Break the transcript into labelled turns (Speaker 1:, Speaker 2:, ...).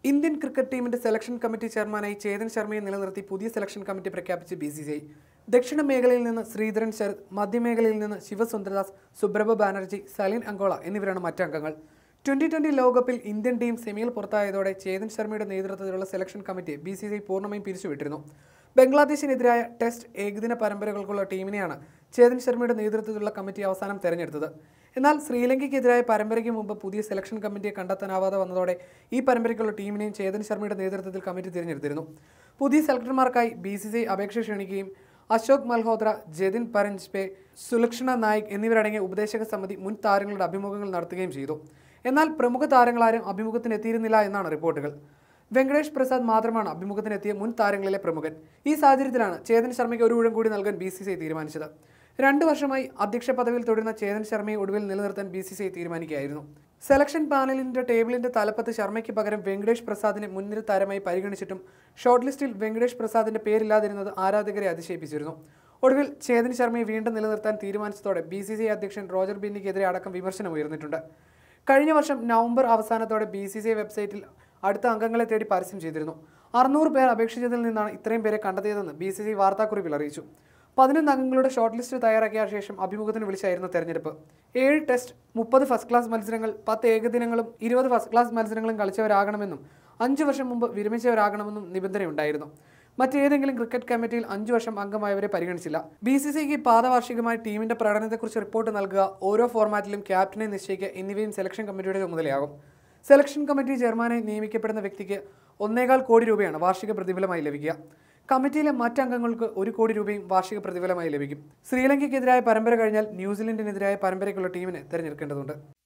Speaker 1: Indian cricket ടീമിന്റെ selection committee ചെയർമാനായി ചേതൻ ശർമ്മയെ നിലനിർത്തി പുതിയ സെലക്ഷൻ കമ്മിറ്റി പ്രഖ്യാപിച്ച് ബി സി സി ഐ ദക്ഷിണ മേഖലയിൽ നിന്ന് ശ്രീധരൻ ശരത് മധ്യമേഖലയിൽ നിന്ന് ശിവസുന്ദരദാസ് സുബ്രഭ ബാനർജി സലീൻ അങ്കോള എന്നിവരാണ് മറ്റംഗങ്ങൾ ട്വന്റി ട്വന്റി ലോകകപ്പിൽ ഇന്ത്യൻ ടീം സെമിയിൽ പുറത്തായതോടെ ചേതൻ ശർമ്മയുടെ നേതൃത്വത്തിലുള്ള selection committee B C C I പൂർണ്ണമായും പിരിച്ചുവിട്ടിരുന്നു ബംഗ്ലാദേശിനെതിരായ ടെസ്റ്റ് ഏകദിന പരമ്പരകൾക്കുള്ള ടീമിനെയാണ് ചേതൻ ശർമ്മയുടെ നേതൃത്വത്തിലുള്ള കമ്മിറ്റി അവസാനം തെരഞ്ഞെടുത്തത് എന്നാൽ ശ്രീലങ്കയ്ക്കെതിരായ പരമ്പരയ്ക്ക് മുമ്പ് പുതിയ സെലക്ഷൻ കമ്മിറ്റിയെ കണ്ടെത്താനാവാതെ വന്നതോടെ ഈ പരമ്പരയ്ക്കുള്ള ടീമിനെയും ചേതൻ ശർമ്മയുടെ നേതൃത്വത്തിൽ കമ്മിറ്റി തിരഞ്ഞെടുത്തിരുന്നു പുതിയ സെലക്ടർമാർക്കായി ബി സി സി ഐ അപേക്ഷ ക്ഷണിക്കുകയും അശോക് മൽഹോത്ര ജതിൻ പരഞ്ച്പെ സുലക്ഷണ നായിക് എന്നിവരടങ്ങിയ ഉപദേശക സമിതി മുൻ താരങ്ങളുടെ അഭിമുഖങ്ങൾ നടത്തുകയും ചെയ്തു എന്നാൽ പ്രമുഖ താരങ്ങളാരും അഭിമുഖത്തിന് എത്തിയിരുന്നില്ല എന്നാണ് റിപ്പോർട്ടുകൾ വെങ്കടേഷ് പ്രസാദ് മാത്രമാണ് അഭിമുഖത്തിനെത്തിയ മുൻ താരങ്ങളിലെ പ്രമുഖൻ ഈ സാഹചര്യത്തിലാണ് ചേതൻ ശർമ്മയ്ക്ക് ഒരു ഊഴം കൂടി നൽകാൻ ബി സി സി ഐ തീരുമാനിച്ചത് രണ്ടു വർഷമായി അധ്യക്ഷ പദവിയിൽ തുടരുന്ന ചേതൻ ശർമ്മയെ ഒടുവിൽ നിലനിർത്താൻ ബി സി സി ഐ തീരുമാനിക്കുകയായിരുന്നു സെലക്ഷൻ പാനലിന്റെ ടേബിളിന്റെ തലപ്പത്ത് ശർമ്മയ്ക്ക് പകരം വെങ്കടേഷ് പ്രസാദിനെ മുൻനിര താരമായി പരിഗണിച്ചിട്ടും ഷോർട്ട് ലിസ്റ്റിൽ വെങ്കടേഷ് പ്രസാദിന്റെ പേരില്ലാതിരുന്നത് ആരാധകരെ അതിശയിപ്പിച്ചിരുന്നു ഒടുവിൽ ചേതൻ ശർമ്മയെ വീണ്ടും നിലനിർത്താൻ തീരുമാനിച്ചതോടെ ബി സി സി ഐ അധ്യക്ഷൻ റോജർ ബിന്നിക്കെതിരെ അടക്കം വിമർശനം ഉയർന്നിട്ടുണ്ട് കഴിഞ്ഞ വർഷം നവംബർ അവസാനത്തോടെ ബി സി സി ഐ വെബ്സൈറ്റിൽ അടുത്ത അംഗങ്ങളെ തേടി പരസ്യം ചെയ്തിരുന്നു അറുന്നൂറ് പേർ അപേക്ഷിച്ചതിൽ നിന്നാണ് ഇത്രയും പേരെ കണ്ടെത്തിയതെന്ന് ബി സി സി വാർത്താക്കുറിപ്പിൽ അറിയിച്ചു പതിനൊന്ന് അംഗങ്ങളുടെ ഷോർട്ട് ലിസ്റ്റ് തയ്യാറാക്കിയ ശേഷം അഭിമുഖത്തിന് വിളിച്ചായിരുന്നു തെരഞ്ഞെടുപ്പ് ഏഴ് ടെസ്റ്റ് മുപ്പത് ഫസ്റ്റ് ക്ലാസ് മത്സരങ്ങൾ പത്ത് ഏകദിനങ്ങളും ഇരുപത് ഫസ്റ്റ് ക്ലാസ് മത്സരങ്ങളും കളിച്ചവരാകണമെന്നും അഞ്ച് വർഷം മുമ്പ് വിരമിച്ചവരാകണമെന്നും നിബന്ധനയുണ്ടായിരുന്നു മറ്റേതെങ്കിലും ക്രിക്കറ്റ് കമ്മിറ്റിയിൽ അഞ്ചു വർഷം അംഗമായവരെ പരിഗണിച്ചില്ല ബി സി സിക്ക് പാദവാർഷികമായി ടീമിന്റെ പ്രകടനത്തെക്കുറിച്ച് റിപ്പോർട്ട് നൽകുക ഓരോ ഫോർമാറ്റിലും ക്യാപ്റ്റനെ നിശ്ചയിക്കുക എന്നിവയും സെലക്ഷൻ കമ്മിറ്റിയുടെ ചുമതലയാകും സെലക്ഷൻ കമ്മിറ്റി ചെയർമാനായി നിയമിക്കപ്പെടുന്ന വ്യക്തിക്ക് ഒന്നേകാൽ കോടി രൂപയാണ് വാർഷിക പ്രതിഫലമായി ലഭിക്കുക കമ്മിറ്റിയിലെ മറ്റംഗങ്ങൾക്ക് ഒരു കോടി രൂപയും വാർഷിക പ്രതിഫലമായി ലഭിക്കും ശ്രീലങ്കയ്ക്കെതിരായ പരമ്പര കഴിഞ്ഞാൽ ന്യൂസിലൻഡിനെതിരായ പരമ്പരയ്ക്കുള്ള ടീമിനെ തിരഞ്ഞെടുക്കേണ്ടതുണ്ട്